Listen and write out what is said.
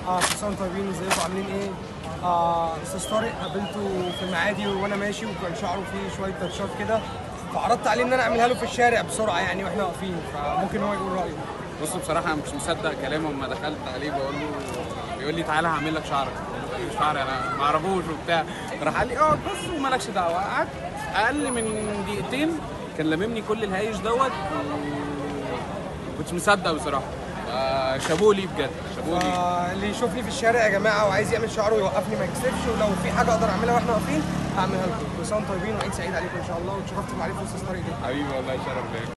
اه كل سنه وانتم طيبين ازيكم عاملين ايه؟ آه استاذ طارق قابلته في المعادي وانا ماشي وكان شعره فيه شويه تاتشات كده فعرضت عليه ان انا اعملها له في الشارع بسرعه يعني واحنا واقفين فممكن هو يقول رايه بص بصراحه انا مش مصدق كلامه لما دخلت عليه بقول له بيقول لي تعالى هعمل لك شعرك بقول له شعري انا ما اعرفوش وبتاع راح قال لي اه بص ومالكش دعوه قعدت اقل من دقيقتين كان لاممني كل الهايش دوت و- كنتش مصدق بصراحه آه، شابوه ليه بجد شابوه ليه آه اللي يشوفني في الشارع يا جماعه وعايز يعمل شعره يوقفني ما يكسفش ولو في حاجه اقدر اعملها واحنا واقفين هعملها لكم كل سنه وانتم طيبين وعيد سعيد عليكم ان شاء الله واتشرفت بمعرفه استاذ طارق جدا حبيبي والله شرف ليا